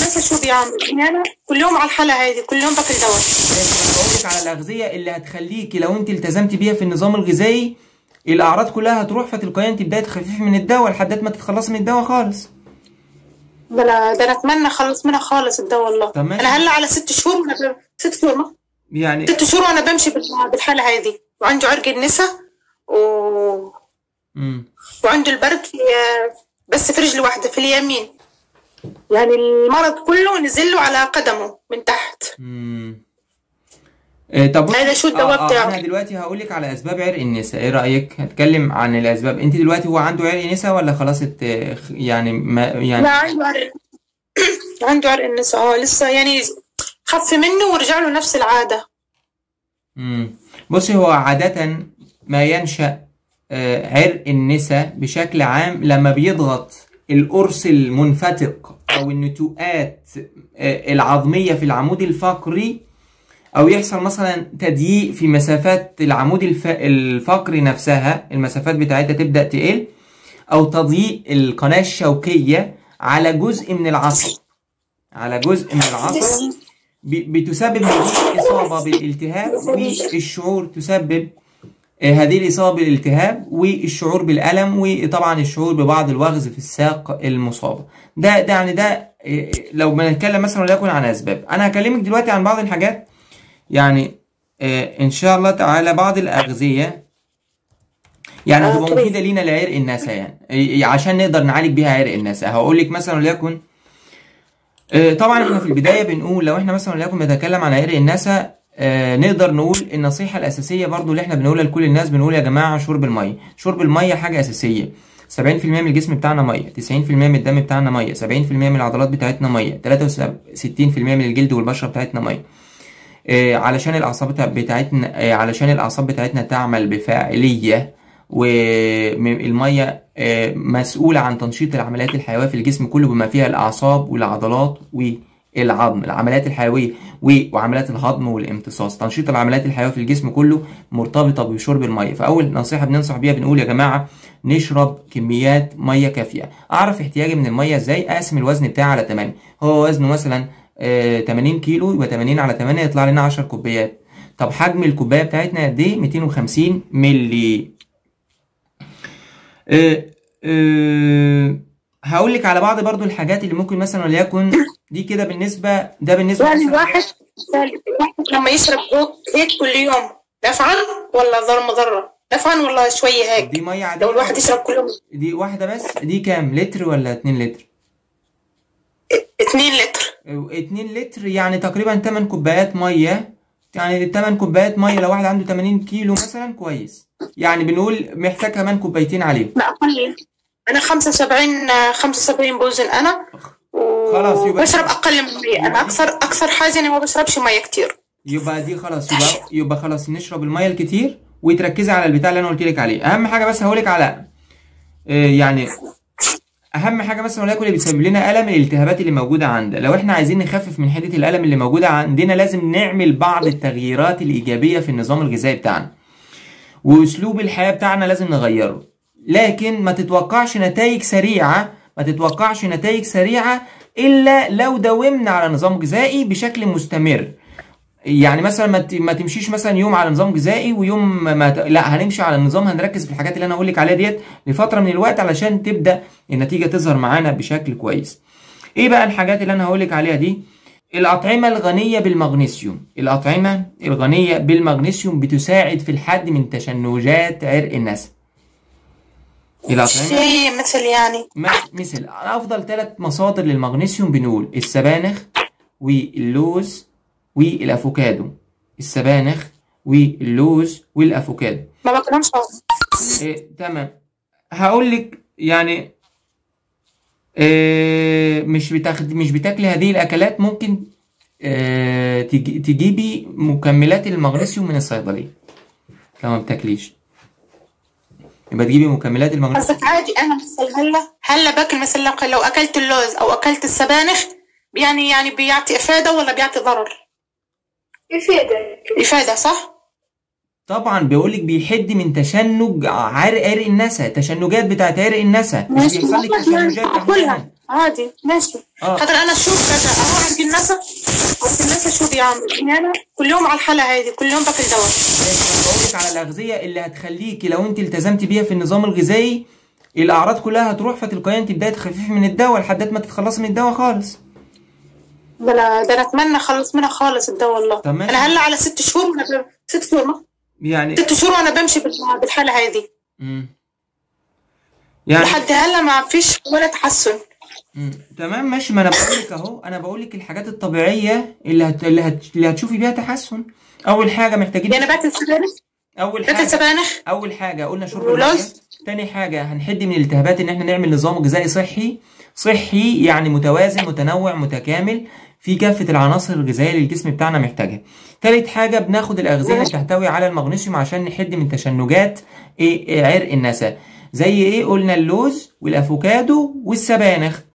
هسه شو بيعمل يعني انا كل يوم على الحاله هذه كل يوم باكل دواء بقول لك على الاغذيه اللي هتخليكي لو انت التزمتي بيها في النظام الغذائي الاعراض كلها هتروح فتلقائيا تبداي تخففي من الدواء لحد ما تتخلصي من الدواء خالص ده انا ده انا اتمنى اخلص منها خالص الدواء والله طب ماشي. انا هلا على ست شهور وانا ب... ست شهور ما يعني ست شهور وانا بمشي بال- بالحاله هذه وعنده عرق النسا و... امم وعنده البرد في بس في رجل واحده في اليمين يعني المرض كله نزل له على قدمه من تحت امم إيه طب بصي- هذا شو الدواء آه، آه، بتاعه؟ انا دلوقتي هقول لك على اسباب عرق النساء ايه رايك هتكلم عن الاسباب انت دلوقتي هو عنده عرق نساء ولا خلاص ات... يعني ما يعني لا عنده عرق عنده عرق النسا اه لسه يعني خف منه ورجع له نفس العاده مم. بصي هو عادة ما ينشأ آه، عرق النساء بشكل عام لما بيضغط القرص المنفتق أو النتوءات آه، العظمية في العمود الفقري أو يحصل مثلا تضييق في مسافات العمود الف... الفقري نفسها المسافات بتاعتها تبدأ تقل أو تضييق القناة الشوكية على جزء من العصب على جزء من العصب ب- بتسبب هذه الإصابة بالالتهاب والشعور تسبب آه، هذه الإصابة بالالتهاب والشعور بالألم وطبعا الشعور ببعض الوغز في الساق المصابة ده ده يعني ده آه، لو بنتكلم مثلا وليكن عن أسباب أنا هكلمك دلوقتي عن بعض الحاجات يعني آه، إن شاء الله تعالى بعض الأغذية يعني آه، هتبقى طبيعي. مفيدة لينا لعرق النسا يعني آه، عشان نقدر نعالج بيها عرق النسا هقول لك مثلا وليكن آه، طبعا احنا في البدايه بنقول لو احنا مثلا وليكن بنتكلم عن عرق النسا آه، نقدر نقول النصيحه الاساسيه برضو اللي احنا بنقولها لكل الناس بنقول يا جماعه شرب الميه شرب الميه حاجه اساسيه 70% من الجسم بتاعنا ميه 90% من الدم بتاعنا ميه 70% من العضلات بتاعتنا ميه 63% من الجلد والبشره بتاعتنا ميه آه، علشان الاعصاب بتاع- بتاعتنا آه، علشان الاعصاب بتاعتنا تعمل بفاعليه والميه آه، مسؤوله عن تنشيط العمليات الحيويه في الجسم كله بما فيها الاعصاب والعضلات والعظم العمليات الحيويه و- وعمليات الهضم والامتصاص تنشيط العمليات الحيويه في الجسم كله مرتبطه بشرب الميه فاول نصيحه بننصح بيها بنقول يا جماعه نشرب كميات ميه كافيه اعرف احتياجي من الميه ازاي اقسم الوزن بتاعي على 8 هو وزنه مثلا آه، 80 كيلو يبقى 80 على 8 يطلع لنا 10 كوبايات طب حجم الكوبايه بتاعتنا قد ايه 250 ملي أه أه هقول لك على بعض برضو الحاجات اللي ممكن مثلا وليكن دي كده بالنسبه ده بالنسبه يعني مثلا الواحد الواحد لما يشرب هوك هيك كل يوم نفعا ولا ضر مضرة نفعا ولا شوية هيك دي ميه عاديه لو الواحد يشرب كل يوم دي واحده بس دي كام لتر ولا 2 لتر اتنين لتر 2 لتر يعني تقريبا 8 كوبايات ميه يعني 8 كوبايات ميه لو واحد عنده 80 كيلو مثلا كويس يعني بنقول محتاج كمان كوبايتين عليهم لا أقل أنا خمسة وسبعين خمسة وسبعين بوزن أنا خلاص، يبقى- وبشرب أقل من مية أنا أكثر أكثر حاجة أنا ما بشربش مية كتير يبقى دي خلاص يبقى يبقى خلاص نشرب الميه الكتير وتركزي على البتاع اللي انا قلت لك عليه اهم حاجه بس هقولك على آه، يعني اهم حاجه مثلا وليكن اللي بتسبب لنا الم الالتهابات اللي موجوده عندنا لو احنا عايزين نخفف من حده الالم اللي موجوده عندنا لازم نعمل بعض التغييرات الايجابيه في النظام الغذائي بتاعنا واسلوب الحياه بتاعنا لازم نغيره لكن ما تتوقعش نتائج سريعه ما تتوقعش نتائج سريعه الا لو داومنا على نظام غذائي بشكل مستمر يعني مثلا ما ت- ما تمشيش مثلا يوم على نظام غذائي ويوم ما ت... لا هنمشي على النظام هنركز في الحاجات اللي انا اقول لك عليها ديت لفتره من الوقت علشان تبدا النتيجه تظهر معانا بشكل كويس ايه بقى الحاجات اللي انا هقول لك عليها دي الأطعمة الغنية بالمغنيسيوم الأطعمة الغنية بالمغنيسيوم بتساعد في الحد من تشنجات عرق النسا الأطعمة شيء مثل يعني مس- مثل أفضل ثلاث مصادر للمغنيسيوم بنقول السبانخ واللوز والأفوكادو السبانخ واللوز والأفوكادو ما باكلهمش إيه تمام هقول لك يعني إيه مش بتاخد مش بتاكلي هذه الاكلات ممكن إيه تجي- تجيبي مكملات المغنيسيوم من الصيدليه لو ما بتاكليش يبقى تجيبي مكملات المغنيسيوم قصدك عادي انا مثلا هلا هلا باكل مثلا لو اكلت اللوز او اكلت السبانخ يعني يعني بيعطي افاده ولا بيعطي ضرر؟ إفادة افاده صح؟ طبعا بيقول لك بيحد من تشنج عرق عرق النسا تشنجات بتاعت عرق النسا مش ماشي، بيحصل لك ماشي، تشنجات أكلها. احيانا عادي ماشي آه. خاطر انا شوف كذا اهو عندي الناس عندي الناس شو بيعمل يعني انا كل يوم على الحالة هذه كل يوم باكل دواء بقول لك على الاغذيه اللي هتخليكي لو انت التزمتي بيها في النظام الغذائي الاعراض كلها هتروح فتلقائيا انت بدايه تخففي من الدواء لحد ما تتخلصي من الدواء خالص ده انا ده انا اتمنى اخلص منها خالص الدواء والله طب ماشي. انا هلا على ست شهور وانا ب... ست شهور ما يعني ست شهور وانا بمشي بال- بالحالة هذه مم. يعني لحد هلا ما فيش ولا تحسن مم. تمام ماشي ما انا بقول لك اهو انا بقول لك الحاجات الطبيعيه اللي هت... اللي, هت... اللي هتشوفي بيها تحسن اول حاجه محتاجين يعني باكل سبانخ اول باكل حاجه سبانخ اول حاجه قلنا شرب ولوز. الميه تاني حاجه هنحد من الالتهابات ان احنا نعمل نظام غذائي صحي صحي يعني متوازن متنوع متكامل في كافه العناصر الغذائيه اللي الجسم بتاعنا محتاجها تالت حاجه بناخد الاغذيه اللي تحتوي على المغنيسيوم عشان نحد من تشنجات ايه إيه عرق النسا زي ايه قلنا اللوز والافوكادو والسبانخ